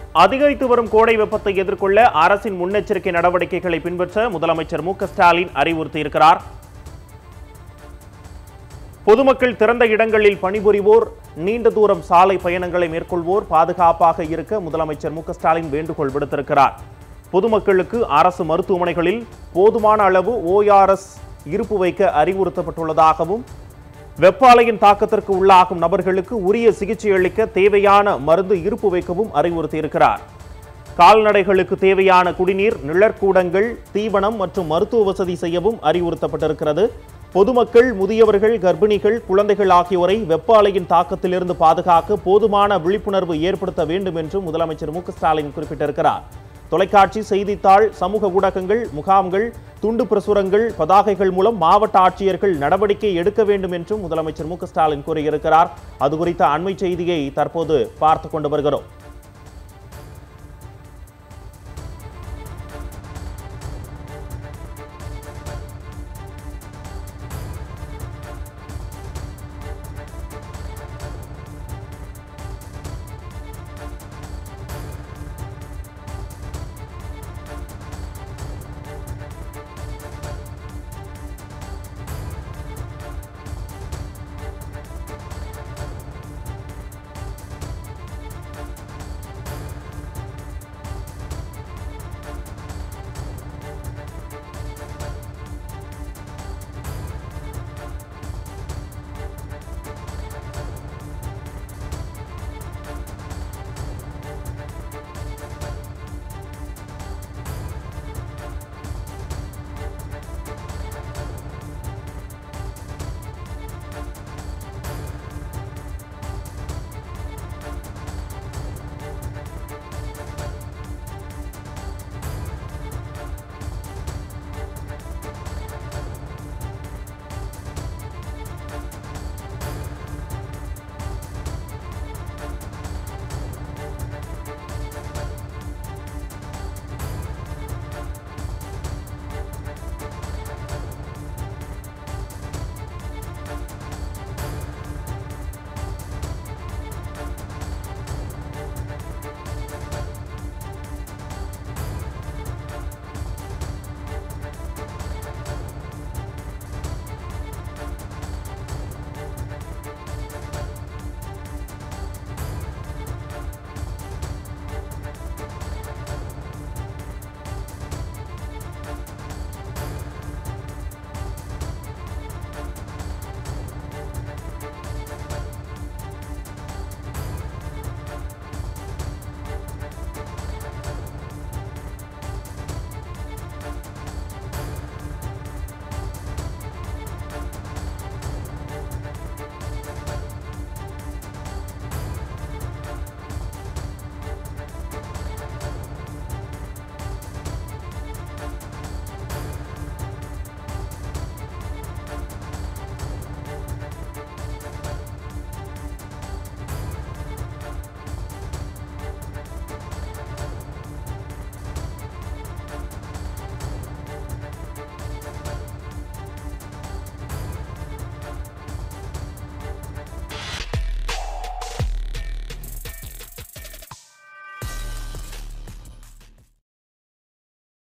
அதிகரித்து வரும் கோடை வெப்பத்தை எதிர்கொள்ள அரசின் முன்னெச்சரிக்கை நடவடிக்கைகளை பின்பற்ற முதலமைச்சர் மு க ஸ்டாலின் அறிவுறுத்தியிருக்கிறார் பொதுமக்கள் திறந்த இடங்களில் பணிபுரிவோர் நீண்ட தூரம் சாலை பயணங்களை மேற்கொள்வோர் பாதுகாப்பாக இருக்க முதலமைச்சர் மு க ஸ்டாலின் வேண்டுகோள் விடுத்திருக்கிறார் பொதுமக்களுக்கு அரசு மருத்துவமனைகளில் போதுமான அளவு ஓஆர்எஸ் இருப்பு வைக்க அறிவுறுத்தப்பட்டுள்ளதாகவும் வெப்ப அலையின் தாக்கத்திற்கு உள்ளாகும் நபர்களுக்கு உரிய சிகிச்சை அளிக்க தேவையான மருந்து இருப்பு வைக்கவும் அறிவுறுத்தியிருக்கிறார் கால்நடைகளுக்கு தேவையான குடிநீர் நிழற்கூடங்கள் தீவனம் மற்றும் மருத்துவ வசதி செய்யவும் அறிவுறுத்தப்பட்டிருக்கிறது பொதுமக்கள் முதியவர்கள் கர்ப்பிணிகள் குழந்தைகள் ஆகியோரை வெப்ப அலையின் தாக்கத்திலிருந்து பாதுகாக்க போதுமான விழிப்புணர்வு ஏற்படுத்த வேண்டும் என்று முதலமைச்சர் மு க ஸ்டாலின் குறிப்பிட்டிருக்கிறார் தொலைக்காட்சி செய்தித்தாள் சமூக ஊடகங்கள் முகாம்கள் துண்டு பிரசுரங்கள் பதாகைகள் மூலம் மாவட்ட ஆட்சியர்கள் நடவடிக்கை எடுக்க வேண்டும் என்றும் முதலமைச்சர் மு க ஸ்டாலின் கூறியிருக்கிறார் அது குறித்த அண்மை செய்தியை தற்போது பார்த்து கொண்டு வருகிறோம்